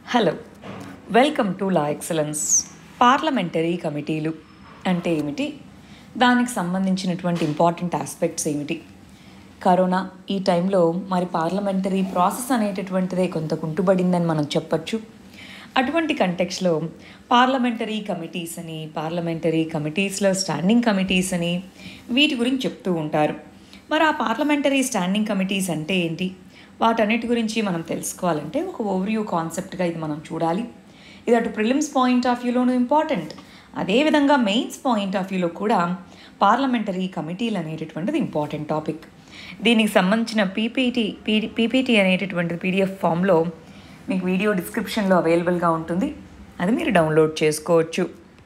hello welcome to La Excellence parliamentary కమిటీలు అంటే ఏమిటి దానికి సంబంధించినటువంటి ఇంపార్టెంట్ ఆస్పెక్ట్స్ ఏమిటి కరోనా ఈ టైంలో మరి పార్లమెంటరీ ప్రాసెస్ అనేటటువంటిదే కొంత కుంటుబడిందని మనం చెప్పొచ్చు అటువంటి కంటెక్స్లో పార్లమెంటరీ కమిటీస్ అని పార్లమెంటరీ కమిటీస్లో స్టాండింగ్ కమిటీస్ అని వీటి గురించి చెప్తూ ఉంటారు మరి ఆ పార్లమెంటరీ స్టాండింగ్ కమిటీస్ అంటే ఏంటి వాటన్నిటి గురించి మనం తెలుసుకోవాలంటే ఒక ఓవర్వ్యూ కాన్సెప్ట్గా ఇది మనం చూడాలి ఇది అటు ప్రిలిమ్స్ పాయింట్ ఆఫ్ వ్యూలోనూ ఇంపార్టెంట్ అదేవిధంగా మెయిన్స్ పాయింట్ ఆఫ్ వ్యూలో కూడా పార్లమెంటరీ కమిటీలు అనేటటువంటిది ఇంపార్టెంట్ టాపిక్ దీనికి సంబంధించిన పీపీటీ పీడి పీపీటీ అనేటటువంటిది పీడిఎఫ్ ఫామ్లో మీకు వీడియో డిస్క్రిప్షన్లో అవైలబుల్గా ఉంటుంది అది మీరు డౌన్లోడ్ చేసుకోవచ్చు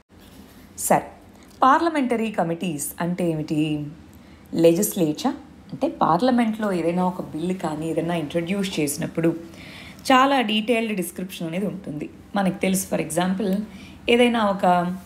సరే పార్లమెంటరీ కమిటీస్ అంటే ఏమిటి లెజిస్లేచర్ అంటే పార్లమెంట్లో ఏదైనా ఒక బిల్లు కానీ ఏదైనా ఇంట్రడ్యూస్ చేసినప్పుడు చాలా డీటెయిల్డ్ డిస్క్రిప్షన్ అనేది ఉంటుంది మనకు తెలుసు ఫర్ ఎగ్జాంపుల్ ఏదైనా ఒక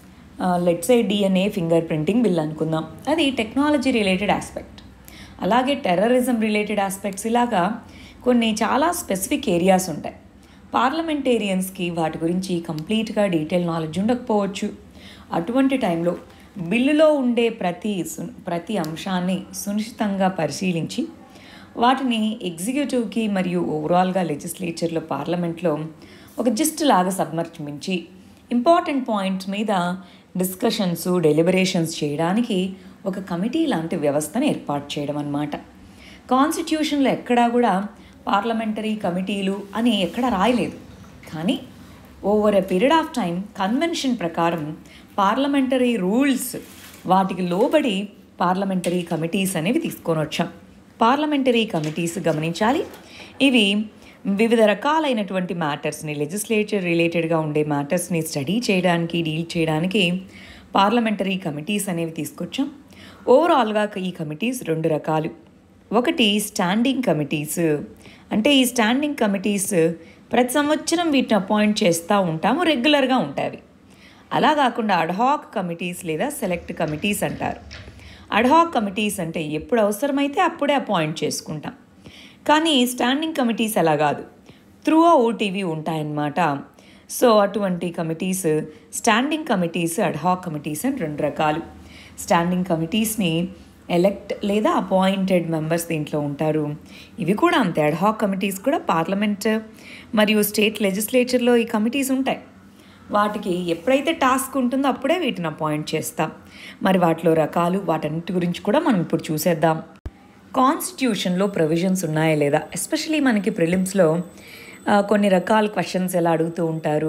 let's a DNA fingerprinting bill అనుకుందాం అది టెక్నాలజీ రిలేటెడ్ ఆస్పెక్ట్ అలాగే టెర్రరిజం రిలేటెడ్ ఆస్పెక్ట్స్ ఇలాగా కొన్ని చాలా స్పెసిఫిక్ ఏరియాస్ ఉంటాయి పార్లమెంటేరియన్స్కి వాటి గురించి కంప్లీట్గా డీటెయిల్ నాలెడ్జ్ ఉండకపోవచ్చు అటువంటి టైంలో బిల్లులో ఉండే ప్రతి సు- ప్రతి అంశాన్ని సునిశ్చితంగా పరిశీలించి వాటిని ఎగ్జిక్యూటివ్కి మరియు ఓవరాల్గా లెజిస్లేచర్లో పార్లమెంట్లో ఒక జిస్ట్ లాగా సబ్మర్చించి ఇంపార్టెంట్ పాయింట్స్ మీద డిస్కషన్స్ డెలిబరేషన్స్ చేయడానికి ఒక కమిటీ లాంటి వ్యవస్థను ఏర్పాటు చేయడం అన్నమాట కాన్స్టిట్యూషన్లో ఎక్కడా కూడా పార్లమెంటరీ కమిటీలు అని ఎక్కడ రాయలేదు కానీ over a period of time convention ప్రకారం పార్లమెంటరీ రూల్స్ వాటికి లోబడి పార్లమెంటరీ కమిటీస్ అనేవి తీసుకొని వచ్చాం పార్లమెంటరీ కమిటీస్ గమనించాలి ఇవి వివిధ రకాలైనటువంటి మ్యాటర్స్ని లెజిస్లేచర్ రిలేటెడ్గా ఉండే మ్యాటర్స్ని స్టడీ చేయడానికి డీల్ చేయడానికి పార్లమెంటరీ కమిటీస్ అనేవి తీసుకొచ్చాం ఓవరాల్గా ఈ కమిటీస్ రెండు రకాలు ఒకటి స్టాండింగ్ కమిటీస్ అంటే ఈ స్టాండింగ్ కమిటీస్ ప్రతి సంవత్సరం వీటిని అపాయింట్ చేస్తూ ఉంటాము రెగ్యులర్గా ఉంటాయి అలా కాకుండా అడ్హాక్ కమిటీస్ లేదా సెలెక్ట్ కమిటీస్ అంటారు అడ్హాక్ కమిటీస్ అంటే ఎప్పుడు అవసరమైతే అప్పుడే అపాయింట్ చేసుకుంటాం కానీ స్టాండింగ్ కమిటీస్ అలా కాదు త్రూ ఓటీవీ ఉంటాయన్నమాట సో అటువంటి committees standing committees ad hoc committees అని రెండు రకాలు స్టాండింగ్ కమిటీస్ని ఎలెక్ట్ లేదా అపాయింటెడ్ మెంబర్స్ దీంట్లో ఉంటారు ఇవి కూడా అంతే అడ్హాక్ కమిటీస్ కూడా పార్లమెంట్ మరియు స్టేట్ లెజిస్లేచర్లో ఈ కమిటీస్ ఉంటాయి వాటికి ఎప్పుడైతే టాస్క్ ఉంటుందో అప్పుడే వీటిని అపాయింట్ చేస్తాం మరి వాటిలో రకాలు వాటన్నిటి గురించి కూడా మనం ఇప్పుడు చూసేద్దాం కాన్స్టిట్యూషన్లో ప్రొవిజన్స్ ఉన్నాయా లేదా ఎస్పెషలీ మనకి ప్రిలిమ్స్లో కొన్ని రకాల క్వశ్చన్స్ ఎలా అడుగుతూ ఉంటారు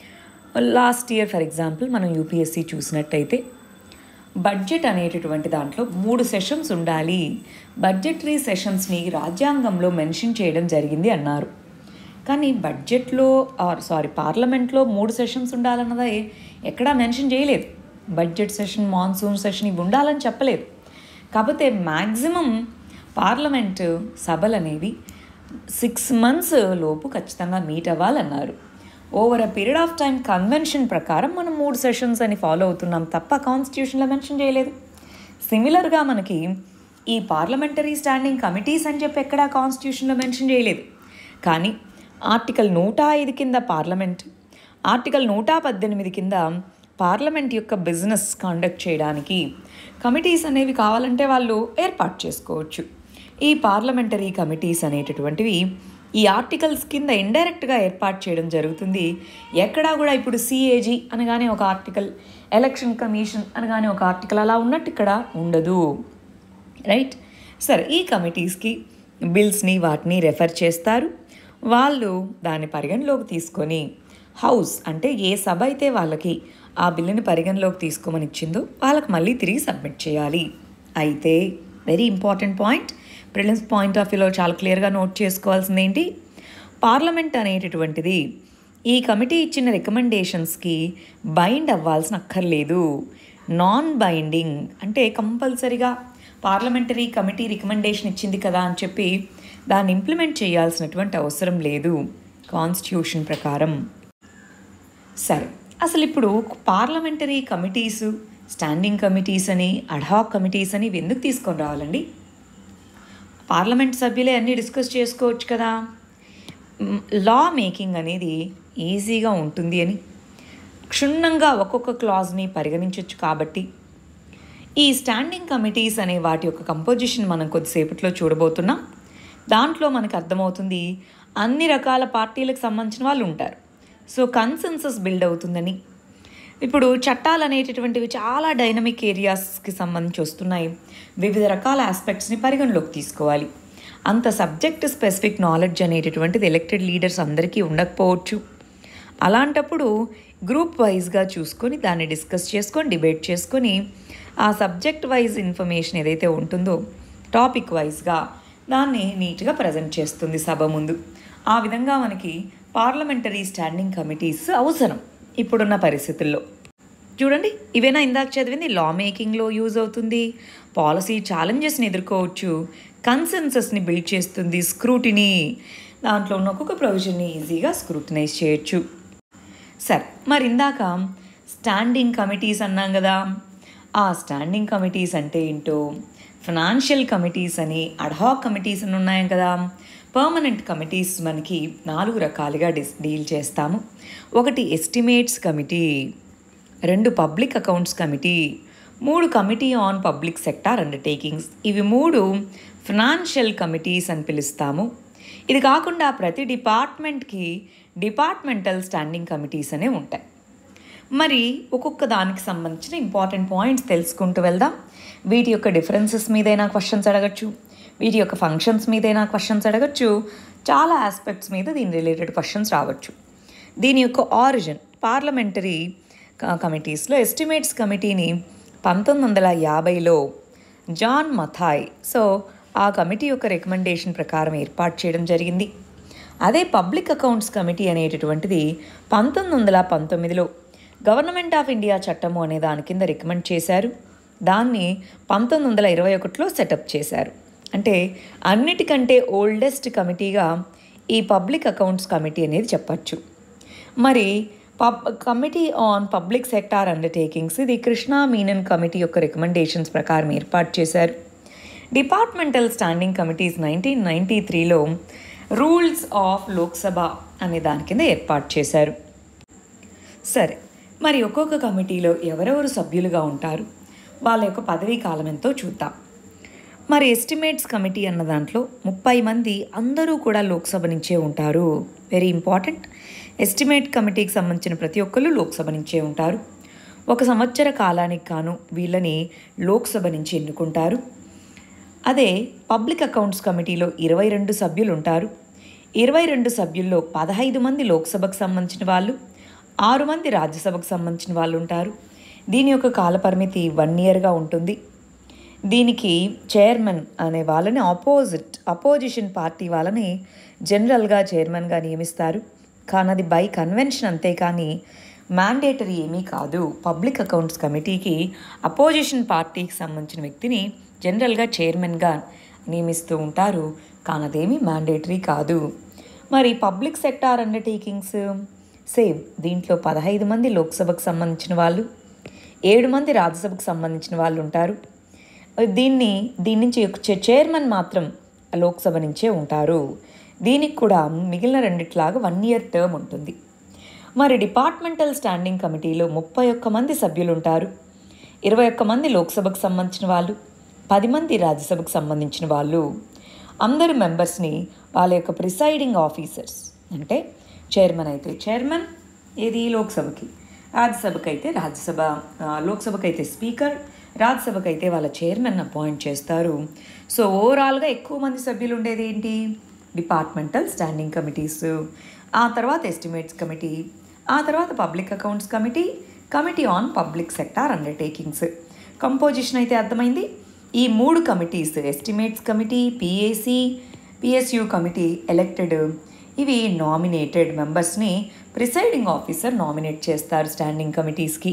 లాస్ట్ ఇయర్ ఫర్ ఎగ్జాంపుల్ మనం యూపీఎస్సీ చూసినట్టయితే బడ్జెట్ అనేటటువంటి దాంట్లో మూడు సెషన్స్ ఉండాలి బడ్జెటరీ సెషన్స్ని రాజ్యాంగంలో మెన్షన్ చేయడం జరిగింది అన్నారు కానీ బడ్జెట్లో ఆర్ సారీ పార్లమెంట్లో మూడు సెషన్స్ ఉండాలన్నది ఎక్కడా మెన్షన్ చేయలేదు బడ్జెట్ సెషన్ మాన్సూన్ సెషన్ ఇవి ఉండాలని చెప్పలేదు కాకపోతే మ్యాక్సిమం పార్లమెంట్ సభలు అనేవి సిక్స్ మంత్స్ లోపు ఖచ్చితంగా మీట్ అవ్వాలన్నారు over a period of time convention ప్రకారం మనం మూడు సెషన్స్ అని ఫాలో అవుతున్నాం తప్ప కాన్స్టిట్యూషన్లో మెన్షన్ చేయలేదు సిమిలర్గా మనకి ఈ పార్లమెంటరీ స్టాండింగ్ కమిటీస్ అని చెప్పి ఎక్కడా కాన్స్టిట్యూషన్లో మెన్షన్ చేయలేదు కానీ ఆర్టికల్ నూట ఐదు కింద పార్లమెంట్ ఆర్టికల్ నూట పద్దెనిమిది కింద పార్లమెంట్ యొక్క బిజినెస్ కండక్ట్ చేయడానికి కమిటీస్ అనేవి కావాలంటే వాళ్ళు ఏర్పాటు చేసుకోవచ్చు ఈ పార్లమెంటరీ కమిటీస్ అనేటటువంటివి ఈ ఆర్టికల్స్ కింద ఇండైరెక్ట్గా ఏర్పాటు చేయడం జరుగుతుంది ఎక్కడా కూడా ఇప్పుడు సిఏజీ అనగానే ఒక ఆర్టికల్ ఎలక్షన్ కమిషన్ అనగానే ఒక ఆర్టికల్ అలా ఉన్నట్టు ఇక్కడ ఉండదు రైట్ సరే ఈ కమిటీస్కి బిల్స్ని వాటిని రెఫర్ చేస్తారు వాళ్ళు దాన్ని పరిగణలోకి తీసుకొని హౌస్ అంటే ఏ సభ అయితే వాళ్ళకి ఆ బిల్లుని పరిగణలోకి తీసుకోమని ఇచ్చిందో వాళ్ళకి మళ్ళీ తిరిగి సబ్మిట్ చేయాలి అయితే very important point prelims point of వ్యూలో చాలా క్లియర్గా నోట్ చేసుకోవాల్సింది ఏంటి పార్లమెంట్ అనేటటువంటిది ఈ కమిటీ ఇచ్చిన రికమెండేషన్స్కి బైండ్ అవ్వాల్సిన అక్కర్లేదు నాన్ బైండింగ్ అంటే కంపల్సరీగా పార్లమెంటరీ కమిటీ రికమెండేషన్ ఇచ్చింది కదా అని చెప్పి దాన్ని ఇంప్లిమెంట్ చేయాల్సినటువంటి అవసరం లేదు కాన్స్టిట్యూషన్ ప్రకారం సరే అసలు ఇప్పుడు పార్లమెంటరీ కమిటీసు స్టాండింగ్ కమిటీస్ అని అడ్హాక్ కమిటీస్ అని ఇవి ఎందుకు తీసుకొని రావాలండి పార్లమెంట్ సభ్యులే అన్నీ డిస్కస్ చేసుకోవచ్చు కదా లా మేకింగ్ అనేది ఈజీగా ఉంటుంది అని క్షుణ్ణంగా ఒక్కొక్క క్లాజ్ని పరిగణించవచ్చు కాబట్టి ఈ స్టాండింగ్ కమిటీస్ అనే వాటి యొక్క కంపోజిషన్ మనం కొద్దిసేపట్లో చూడబోతున్నాం దాంట్లో మనకు అర్థమవుతుంది అన్ని రకాల పార్టీలకు సంబంధించిన వాళ్ళు ఉంటారు సో కన్సెన్సస్ బిల్డ్ అవుతుందని ఇప్పుడు చట్టాలు అనేటటువంటివి చాలా డైనమిక్ ఏరియాస్కి సంబంధించి వస్తున్నాయి వివిధ రకాల ఆస్పెక్ట్స్ని పరిగణలోకి తీసుకోవాలి అంత సబ్జెక్ట్ స్పెసిఫిక్ నాలెడ్జ్ అనేటటువంటిది ఎలక్టెడ్ లీడర్స్ అందరికీ ఉండకపోవచ్చు అలాంటప్పుడు గ్రూప్ వైజ్గా చూసుకొని దాన్ని డిస్కస్ చేసుకొని డిబేట్ చేసుకొని ఆ సబ్జెక్ట్ వైజ్ ఇన్ఫర్మేషన్ ఏదైతే ఉంటుందో టాపిక్ వైజ్గా దాన్ని నీట్గా ప్రజెంట్ చేస్తుంది సభ ముందు ఆ విధంగా మనకి పార్లమెంటరీ స్టాండింగ్ కమిటీస్ అవసరం ఇప్పుడున్న పరిస్థితుల్లో చూడండి ఇవేనా ఇందాక చదివింది లా మేకింగ్లో యూజ్ అవుతుంది పాలసీ ఛాలెంజెస్ని ఎదుర్కోవచ్చు కన్సెన్సస్ని బిల్డ్ చేస్తుంది స్క్రూటినీ దాంట్లో ఉన్న ఒక్కొక్క ప్రొవిజన్ని ఈజీగా స్క్రూటినైజ్ చేయొచ్చు సరే మరి ఇందాక స్టాండింగ్ కమిటీస్ అన్నాం కదా ఆ స్టాండింగ్ కమిటీస్ అంటే ఏంటో ఫినాన్షియల్ కమిటీస్ అని అడ్హాక్ కమిటీస్ అని ఉన్నాయి కదా పర్మనెంట్ కమిటీస్ మనకి నాలుగు రకాలుగా డిస్ డీల్ చేస్తాము ఒకటి ఎస్టిమేట్స్ కమిటీ రెండు పబ్లిక్ అకౌంట్స్ కమిటీ మూడు committee on public sector undertakings ఇవి మూడు ఫినాన్షియల్ కమిటీస్ అని పిలుస్తాము ఇది కాకుండా ప్రతి డిపార్ట్మెంట్కి డిపార్ట్మెంటల్ స్టాండింగ్ కమిటీస్ అనే ఉంటాయి మరి ఒక్కొక్క దానికి సంబంధించిన ఇంపార్టెంట్ పాయింట్స్ తెలుసుకుంటూ వెళ్దాం వీటి యొక్క డిఫరెన్సెస్ మీదైనా క్వశ్చన్స్ అడగచ్చు వీటి యొక్క ఫంక్షన్స్ మీదైనా క్వశ్చన్స్ అడగచ్చు చాలా ఆస్పెక్ట్స్ మీద దీని రిలేటెడ్ క్వశ్చన్స్ రావచ్చు దీని యొక్క ఆరిజిన్ పార్లమెంటరీ కమిటీస్లో ఎస్టిమేట్స్ కమిటీని పంతొమ్మిది వందల యాభైలో జాన్ మథాయ్ సో ఆ కమిటీ యొక్క రికమెండేషన్ ప్రకారం ఏర్పాటు చేయడం జరిగింది అదే పబ్లిక్ అకౌంట్స్ కమిటీ అనేటటువంటిది పంతొమ్మిది వందల పంతొమ్మిదిలో గవర్నమెంట్ ఆఫ్ ఇండియా చట్టము అనే దాని కింద రికమెండ్ చేశారు దాన్ని పంతొమ్మిది వందల ఇరవై ఒకటిలో సెటప్ చేశారు అంటే అన్నిటికంటే ఓల్డెస్ట్ కమిటీగా ఈ పబ్లిక్ అకౌంట్స్ కమిటీ అనేది చెప్పచ్చు మరి pub committee on public sector undertakings ఇది కృష్ణా మీనన్ కమిటీ యొక్క రికమెండేషన్స్ ప్రకారం ఏర్పాటు చేశారు departmental standing committees nineteen ninety త్రీలో రూల్స్ ఆఫ్ లోక్సభ అనే దాని కింద ఏర్పాటు చేశారు సరే మరి ఒక్కొక్క కమిటీలో ఎవరెవరు సభ్యులుగా ఉంటారు వాళ్ళ యొక్క పదవీ కాలం ఎంతో చూద్దాం మరి ఎస్టిమేట్స్ కమిటీ అన్న దాంట్లో ముప్పై మంది అందరూ కూడా లోక్సభ నుంచే ఉంటారు వెరీ ఇంపార్టెంట్ ఎస్టిమేట్ కమిటీకి సంబంధించిన ప్రతి ఒక్కరు లోక్సభ నుంచే ఉంటారు ఒక సంవత్సర కాలానికి గాను వీళ్ళని లోక్సభ నుంచి ఎన్నుకుంటారు అదే పబ్లిక్ అకౌంట్స్ కమిటీలో ఇరవై రెండు సభ్యులు ఉంటారు ఇరవై రెండు సభ్యుల్లో పదహైదు మంది లోక్సభకు సంబంధించిన వాళ్ళు ఆరు మంది రాజ్యసభకు సంబంధించిన వాళ్ళు ఉంటారు దీని యొక్క కాలపరిమితి వన్ ఇయర్గా ఉంటుంది దీనికి చైర్మన్ అనే వాళ్ళని ఆపోజిట్ అపోజిషన్ పార్టీ వాళ్ళని జనరల్గా చైర్మన్గా నియమిస్తారు కానీ అది బై కన్వెన్షన్ అంతేకాని మ్యాండేటరీ ఏమీ కాదు పబ్లిక్ అకౌంట్స్ కమిటీకి అపోజిషన్ పార్టీకి సంబంధించిన వ్యక్తిని జనరల్గా చైర్మన్గా నియమిస్తూ ఉంటారు కానీ అదేమీ మ్యాండేటరీ కాదు మరి పబ్లిక్ సెక్టార్ అండర్టేకింగ్స్ సేమ్ దీంట్లో పదహైదు మంది లోక్సభకు సంబంధించిన వాళ్ళు ఏడు మంది రాజ్యసభకు సంబంధించిన వాళ్ళు ఉంటారు దీన్ని దీని నుంచి చే- చైర్మన్ మాత్రం లోక్సభ నుంచే ఉంటారు దీనికి కూడా మిగిలిన రెండిట్లాగా వన్ ఇయర్ టర్మ్ ఉంటుంది మరి డిపార్ట్మెంటల్ స్టాండింగ్ కమిటీలో ముప్పై ఒక్క మంది సభ్యులు ఉంటారు ఇరవై ఒక్క మంది లోక్సభకు సంబంధించిన వాళ్ళు పది మంది రాజ్యసభకు సంబంధించిన వాళ్ళు అందరు మెంబర్స్ని వాళ్ళ యొక్క ప్రిసైడింగ్ ఆఫీసర్స్ అంటే చైర్మన్ అయితే చైర్మన్ ఏది లోక్సభకి రాజ్యసభకి అయితే రాజ్యసభ ఆ, లోక్సభకి అయితే స్పీకర్ రాజ్యసభకి అయితే వాళ్ళ చైర్మన్ అపాయింట్ చేస్తారు సో ఓవరాల్గా ఎక్కువ మంది సభ్యులు ఉండేది ఏంటి డిపార్ట్మెంటల్ స్టాండింగ్ కమిటీస్ ఆ తర్వాత ఎస్టిమేట్స్ కమిటీ ఆ తర్వాత public accounts committee committee on public sector undertakings composition అయితే అర్థమైంది ఈ మూడు committees estimates committee PAC PSU committee elected ఇవి నామినేటెడ్ మెంబర్స్ని ప్రిసైడింగ్ ఆఫీసర్ నామినేట్ చేస్తారు స్టాండింగ్ కమిటీస్కి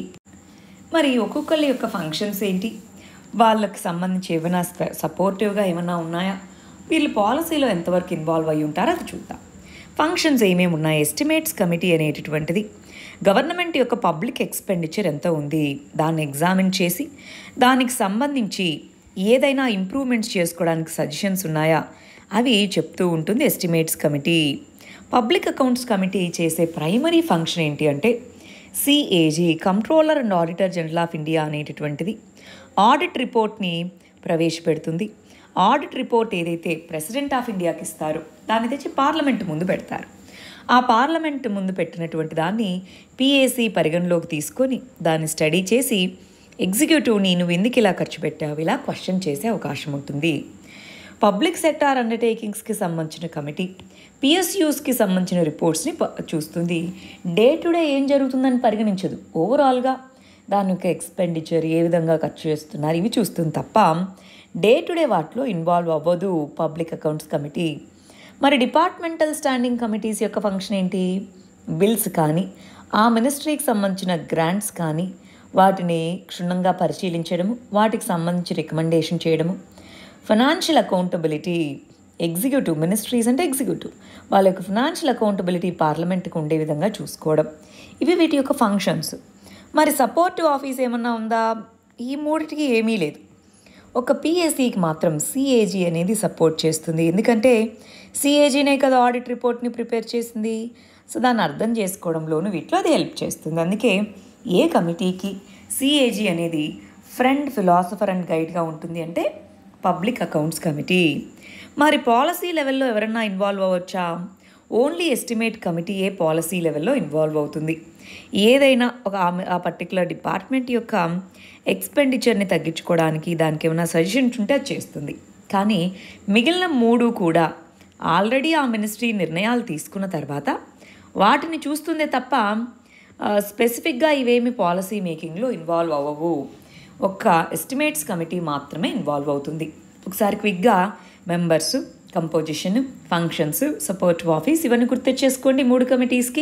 మరి ఒక్కొక్కరి యొక్క ఫంక్షన్స్ ఏంటి వాళ్ళకి సంబంధించి ఏమైనా సపోర్టివ్గా ఏమైనా ఉన్నాయా వీళ్ళు పాలసీలో ఎంతవరకు ఇన్వాల్వ్ అయి ఉంటారో అది చూద్దాం ఫంక్షన్స్ ఏమేమి ఉన్నాయి ఎస్టిమేట్స్ కమిటీ అనేటటువంటిది గవర్నమెంట్ యొక్క పబ్లిక్ ఎక్స్పెండిచర్ ఎంత ఉంది దాన్ని ఎగ్జామిన్ చేసి దానికి సంబంధించి ఏదైనా ఇంప్రూవ్మెంట్స్ చేసుకోవడానికి సజెషన్స్ ఉన్నాయా అవి చెప్తూ ఉంటుంది estimates committee public accounts committee చేసే ప్రైమరీ ఫంక్షన్ ఏంటి అంటే CAG controller and auditor general of India అనేటటువంటిది ఆడిట్ రిపోర్ట్ని ప్రవేశపెడుతుంది ఆడిట్ రిపోర్ట్ ఏదైతే ప్రెసిడెంట్ ఆఫ్ ఇండియాకి ఇస్తారో దాన్ని తెచ్చి పార్లమెంట్ ముందు పెడతారు ఆ పార్లమెంట్ ముందు పెట్టినటువంటి దాన్ని పిఏసి పరిగణలోకి తీసుకొని దాన్ని స్టడీ చేసి ఎగ్జిక్యూటివ్ని నువ్వు ఎందుకు ఇలా ఖర్చు పెట్టావు ఇలా క్వశ్చన్ చేసే అవకాశం ఉంటుంది పబ్లిక్ సెక్టార్ అండర్టేకింగ్స్కి సంబంధించిన కమిటీ పిఎస్యూస్కి సంబంధించిన రిపోర్ట్స్ని ప- చూస్తుంది డే టు డే ఏం జరుగుతుందని పరిగణించదు ఓవరాల్గా దాని యొక్క ఎక్స్పెండిచర్ ఏ విధంగా ఖర్చు చేస్తున్నారు ఇవి చూస్తుంది తప్ప డే టు డే వాటిలో ఇన్వాల్వ్ అవ్వదు పబ్లిక్ అకౌంట్స్ కమిటీ మరి డిపార్ట్మెంటల్ స్టాండింగ్ కమిటీస్ యొక్క ఫంక్షన్ ఏంటి బిల్స్ కానీ ఆ మినిస్ట్రీకి సంబంధించిన గ్రాంట్స్ కానీ వాటిని క్షుణ్ణంగా పరిశీలించడము వాటికి సంబంధించి రికమెండేషన్ చేయడము ఫైనాన్షియల్ అకౌంటబిలిటీ ఎగ్జిక్యూటివ్ మినిస్ట్రీస్ అంటే ఎగ్జిక్యూటివ్ వాళ్ళ యొక్క ఫినాన్షియల్ అకౌంటబిలిటీ పార్లమెంట్కి ఉండే విధంగా చూసుకోవడం ఇవి వీటి యొక్క ఫంక్షన్స్ మరి సపోర్టివ్ ఆఫీస్ ఏమన్నా ఉందా ఈ మూడిటికి ఏమీ లేదు ఒక పిఎస్సికి మాత్రం సిఏజీ అనేది సపోర్ట్ చేస్తుంది ఎందుకంటే సిఏజీనే కదా ఆడిట్ రిపోర్ట్ని ప్రిపేర్ చేసింది సో దాన్ని అర్థం చేసుకోవడంలోనూ వీటిలో అది హెల్ప్ చేస్తుంది అందుకే ఏ కమిటీకి సిఏజీ అనేది ఫ్రెండ్ ఫిలాసఫర్ అండ్ గైడ్గా ఉంటుంది అంటే పబ్లిక్ అకౌంట్స్ కమిటీ మరి పాలసీ లెవెల్లో ఎవరన్నా ఇన్వాల్వ్ అవ్వచ్చా ఓన్లీ ఎస్టిమేట్ కమిటీ ఏ పాలసీ లెవెల్లో ఇన్వాల్వ్ అవుతుంది ఏదైనా ఒక ఆమె ఆ పర్టికులర్ డిపార్ట్మెంట్ యొక్క ఎక్స్పెండిచర్ని తగ్గించుకోవడానికి దానికి ఏమైనా సజెషన్స్ ఉంటే అది చేస్తుంది కానీ మిగిలిన మూడు కూడా ఆల్రెడీ ఆ మినిస్ట్రీ నిర్ణయాలు తీసుకున్న తర్వాత వాటిని చూస్తుందే తప్ప ఆ, స్పెసిఫిక్గా ఇవేమి పాలసీ మేకింగ్లో ఇన్వాల్వ్ అవ్వవు ఒక్క ఎస్టిమేట్స్ కమిటీ మాత్రమే ఇన్వాల్వ్ అవుతుంది ఒకసారి క్విక్గా members composition functions support office ఇవన్నీ గుర్తొచ్చేసుకోండి మూడు కమిటీస్కి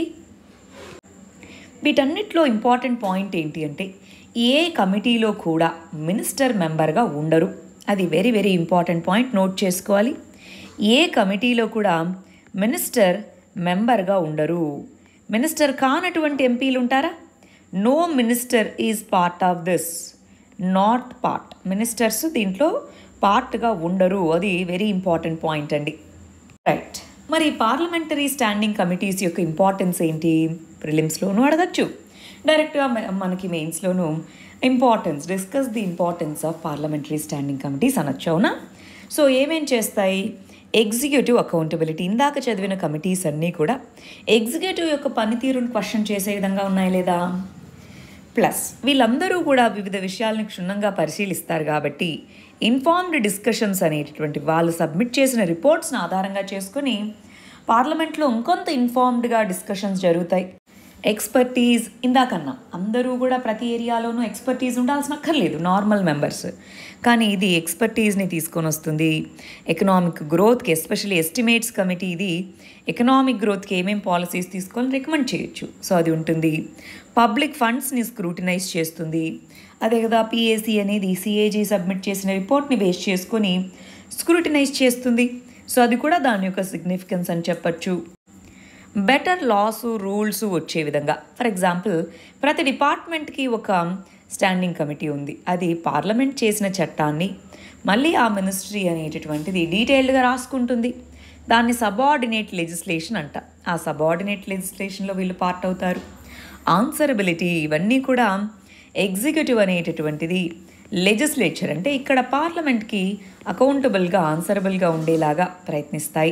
వీటన్నిటిలో ఇంపార్టెంట్ పాయింట్ ఏంటి అంటే ఏ కమిటీలో కూడా మినిస్టర్ మెంబర్గా ఉండరు అది very very important point note చేసుకోవాలి ఏ కమిటీలో కూడా మినిస్టర్ మెంబర్గా ఉండరు మినిస్టర్ కానటువంటి ఎంపీలు ఉంటారా no minister is part of this not part ministers దీంట్లో పార్ట్గా ఉండరు అది వెరీ ఇంపార్టెంట్ పాయింట్ అండి రైట్ మరి పార్లమెంటరీ స్టాండింగ్ కమిటీస్ యొక్క ఇంపార్టెన్స్ ఏంటి ప్రిలిమ్స్లోనూ అడగచ్చు డైరెక్ట్గా మ- మనకి మెయిన్స్లోనూ importance discuss the importance of parliamentary standing committees అనొచ్చు అవునా సో ఏమేం చేస్తాయి ఎగ్జిక్యూటివ్ అకౌంటబిలిటీ ఇందాక చదివిన కమిటీస్ అన్నీ కూడా ఎగ్జిక్యూటివ్ యొక్క పనితీరును క్వశ్చన్ చేసే విధంగా ఉన్నాయి లేదా ప్లస్ వీళ్ళందరూ కూడా వివిధ విషయాలను క్షుణ్ణంగా పరిశీలిస్తారు కాబట్టి ఇన్ఫార్మ్డ్ డిస్కషన్స్ అనేటటువంటి వాళ్ళు సబ్మిట్ చేసిన రిపోర్ట్స్ని ఆధారంగా చేసుకుని పార్లమెంట్లో ఇంకొంత ఇన్ఫార్మ్డ్గా డిస్కషన్స్ జరుగుతాయి ఎక్స్పర్టీజ్ ఇందాకన్నా అందరూ కూడా ప్రతి ఏరియాలోనూ ఎక్స్పర్టీజ్ ఉండాల్సిన అక్కర్లేదు నార్మల్ మెంబర్స్ కానీ ఇది ఎక్స్పర్టీస్ని తీసుకొని వస్తుంది ఎకనామిక్ గ్రోత్కి ఎస్పెషల్లీ ఎస్టిమేట్స్ కమిటీ ఇది ఎకనామిక్ గ్రోత్కి ఏమేం పాలసీస్ తీసుకొని రికమెండ్ చేయొచ్చు సో అది ఉంటుంది పబ్లిక్ ఫండ్స్ని స్క్రూటినైజ్ చేస్తుంది అదే కదా పిఏసి అనేది సిఏజీ సబ్మిట్ చేసిన రిపోర్ట్ని బేస్ చేసుకొని స్క్రూటినైజ్ చేస్తుంది సో అది కూడా దాని యొక్క సిగ్నిఫికెన్స్ అని చెప్పచ్చు బెటర్ లాస్ రూల్స్ వచ్చే విధంగా ఫర్ ఎగ్జాంపుల్ ప్రతి డిపార్ట్మెంట్కి ఒక స్టాండింగ్ కమిటీ ఉంది అది పార్లమెంట్ చేసిన చట్టాన్ని మళ్ళీ ఆ మినిస్ట్రీ అనేటటువంటిది డీటెయిల్డ్గా రాసుకుంటుంది దాన్ని సబార్డినేట్ లెజిస్లేషన్ అంట ఆ సబార్డినేట్ లెజిస్లేషన్లో వీళ్ళు పార్ట్ అవుతారు ఆన్సరబిలిటీ ఇవన్నీ కూడా ఎగ్జిక్యూటివ్ అనేటటువంటిది లెజిస్లేచర్ అంటే ఇక్కడ పార్లమెంట్కి అకౌంటబుల్గా ఆన్సరబుల్గా ఉండేలాగా ప్రయత్నిస్తాయి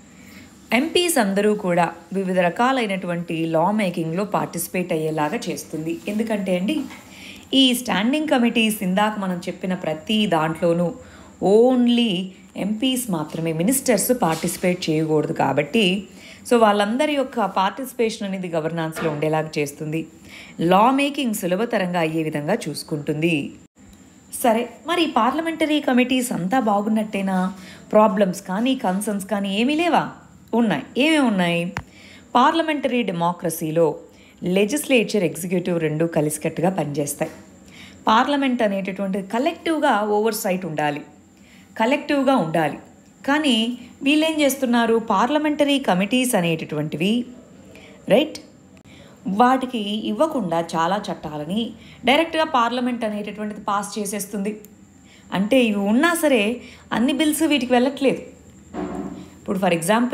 ఎంపీస్ అందరూ కూడా వివిధ రకాలైనటువంటి లా మేకింగ్లో పార్టిసిపేట్ అయ్యేలాగా చేస్తుంది ఎందుకంటే అండి ఈ స్టాండింగ్ కమిటీస్ ఇందాక మనం చెప్పిన ప్రతి దాంట్లోనూ ఓన్లీ ఎంపీస్ మాత్రమే మినిస్టర్స్ పార్టిసిపేట్ చేయకూడదు కాబట్టి సో వాళ్ళందరి యొక్క పార్టిసిపేషన్ అనేది గవర్నాన్స్లో ఉండేలాగా చేస్తుంది లా మేకింగ్ సులభతరంగా అయ్యే విధంగా చూసుకుంటుంది సరే మరి పార్లమెంటరీ కమిటీస్ అంతా బాగున్నట్టేనా ప్రాబ్లమ్స్ కానీ కన్సర్న్స్ కానీ ఏమీ లేవా ఉన్నాయి ఏమేమి ఉన్నాయి పార్లమెంటరీ డెమోక్రసీలో లెజిస్లేచర్ ఎగ్జిక్యూటివ్ రెండు కలిసికట్టుగా పనిచేస్తాయి పార్లమెంట్ అనేటటువంటిది కలెక్టివ్గా ఓవర్ సైట్ ఉండాలి కలెక్టివ్గా ఉండాలి కానీ వీళ్ళేం చేస్తున్నారు పార్లమెంటరీ కమిటీస్ అనేటటువంటివి రైట్ వాటికి ఇవ్వకుండా చాలా చట్టాలని డైరెక్ట్గా పార్లమెంట్ అనేటటువంటిది పాస్ చేసేస్తుంది అంటే ఇవి ఉన్నా సరే అన్ని బిల్స్ వీటికి వెళ్ళట్లేదు ఇప్పుడు ఫర్ ఎగ్జాంపుల్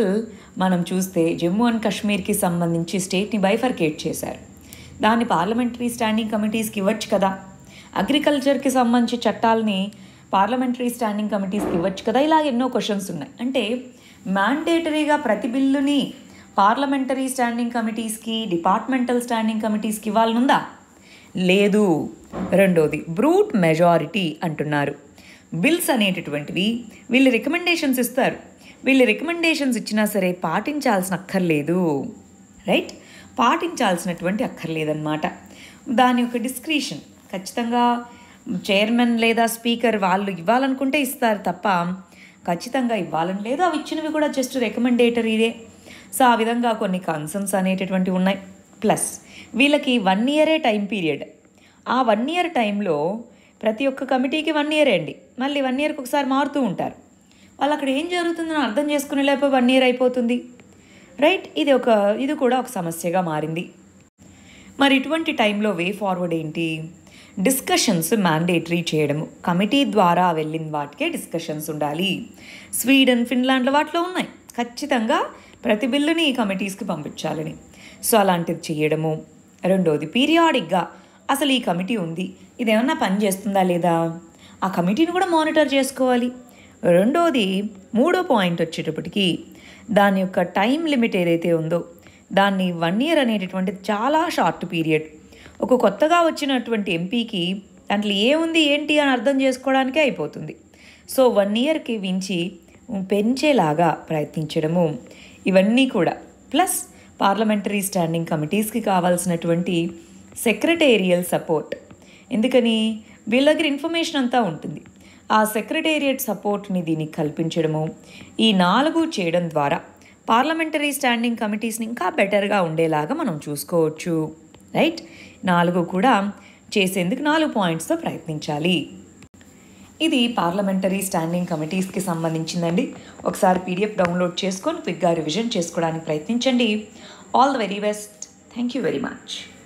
మనం చూస్తే జమ్మూ అండ్ కాశ్మీర్కి సంబంధించి స్టేట్ని బైఫర్కేట్ చేశారు దాన్ని పార్లమెంటరీ స్టాండింగ్ కమిటీస్కి ఇవ్వచ్చు కదా అగ్రికల్చర్కి సంబంధించి చట్టాలని పార్లమెంటరీ స్టాండింగ్ కమిటీస్కి ఇవ్వచ్చు కదా ఇలా ఎన్నో క్వశ్చన్స్ ఉన్నాయి అంటే మ్యాండేటరీగా ప్రతి బిల్లుని పార్లమెంటరీ స్టాండింగ్ కమిటీస్కి డిపార్ట్మెంటల్ స్టాండింగ్ కమిటీస్కి ఇవ్వాలనుందా లేదు రెండోది బ్రూట్ మెజారిటీ అంటున్నారు బిల్స్ అనేటటువంటివి వీళ్ళు రికమెండేషన్స్ ఇస్తారు వీళ్ళు రికమెండేషన్స్ ఇచ్చినా సరే పాటించాల్సిన అక్కర్లేదు రైట్ పాటించాల్సినటువంటి అక్కర్లేదన్నమాట దాని యొక్క డిస్క్రిషన్ ఖచ్చితంగా చైర్మన్ లేదా స్పీకర్ వాళ్ళు ఇవ్వాలనుకుంటే ఇస్తారు తప్ప ఖచ్చితంగా ఇవ్వాలని లేదు అవి ఇచ్చినవి కూడా జస్ట్ రికమెండేటరీదే సో ఆ విధంగా కొన్ని కన్సర్న్స్ అనేటటువంటివి ఉన్నాయి ప్లస్ వీళ్ళకి వన్ ఇయరే టైం పీరియడ్ ఆ వన్ ఇయర్ టైంలో ప్రతి ఒక్క కమిటీకి వన్ ఇయరే అండి మళ్ళీ వన్ ఇయర్కి ఒకసారి మారుతూ ఉంటారు వాళ్ళు అక్కడ ఏం జరుగుతుందని అర్థం చేసుకునే లేకపోతే వన్ ఇయర్ అయిపోతుంది రైట్ ఇది ఒక ఇది కూడా ఒక సమస్యగా మారింది మరి ఇటువంటి టైంలో వే ఫార్వర్డ్ ఏంటి డిస్కషన్స్ మ్యాండేటరీ చేయడము కమిటీ ద్వారా వెళ్ళిన వాటికే డిస్కషన్స్ ఉండాలి స్వీడన్ ఫిన్లాండ్ల వాటిలో ఉన్నాయి ఖచ్చితంగా ప్రతి బిల్లుని ఈ కమిటీస్కి పంపించాలని సో అలాంటిది చేయడము రెండోది పీరియాడిక్గా అసలు ఈ కమిటీ ఉంది ఇది ఏమన్నా పని చేస్తుందా లేదా ఆ కమిటీని కూడా మానిటర్ చేసుకోవాలి రెండోది మూడో పాయింట్ వచ్చేటప్పటికి దాని యొక్క టైం లిమిట్ ఏదైతే ఉందో దాన్ని వన్ ఇయర్ అనేటటువంటిది చాలా షార్ట్ పీరియడ్ ఒక కొత్తగా వచ్చినటువంటి ఎంపీకి దాంట్లో ఏముంది ఏంటి అని అర్థం చేసుకోవడానికే అయిపోతుంది సో వన్ ఇయర్కి మించి పెంచేలాగా ప్రయత్నించడము ఇవన్నీ కూడా ప్లస్ పార్లమెంటరీ స్టాండింగ్ కమిటీస్కి కావాల్సినటువంటి సెక్రటేరియల్ సపోర్ట్ ఎందుకని వీళ్ళ దగ్గర ఇన్ఫర్మేషన్ అంతా ఉంటుంది ఆ సెక్రటేరియట్ సపోర్ట్ని దీనికి కల్పించడము ఈ నాలుగు చేయడం ద్వారా పార్లమెంటరీ స్టాండింగ్ కమిటీస్ని ఇంకా బెటర్గా ఉండేలాగా మనం చూసుకోవచ్చు రైట్ నాలుగు కూడా చేసేందుకు నాలుగు పాయింట్స్తో ప్రయత్నించాలి ఇది పార్లమెంటరీ స్టాండింగ్ కమిటీస్కి సంబంధించిందండి ఒకసారి పీడిఎఫ్ డౌన్లోడ్ చేసుకొని క్విక్గా రివిజన్ చేసుకోవడానికి ప్రయత్నించండి all the very best thank you very much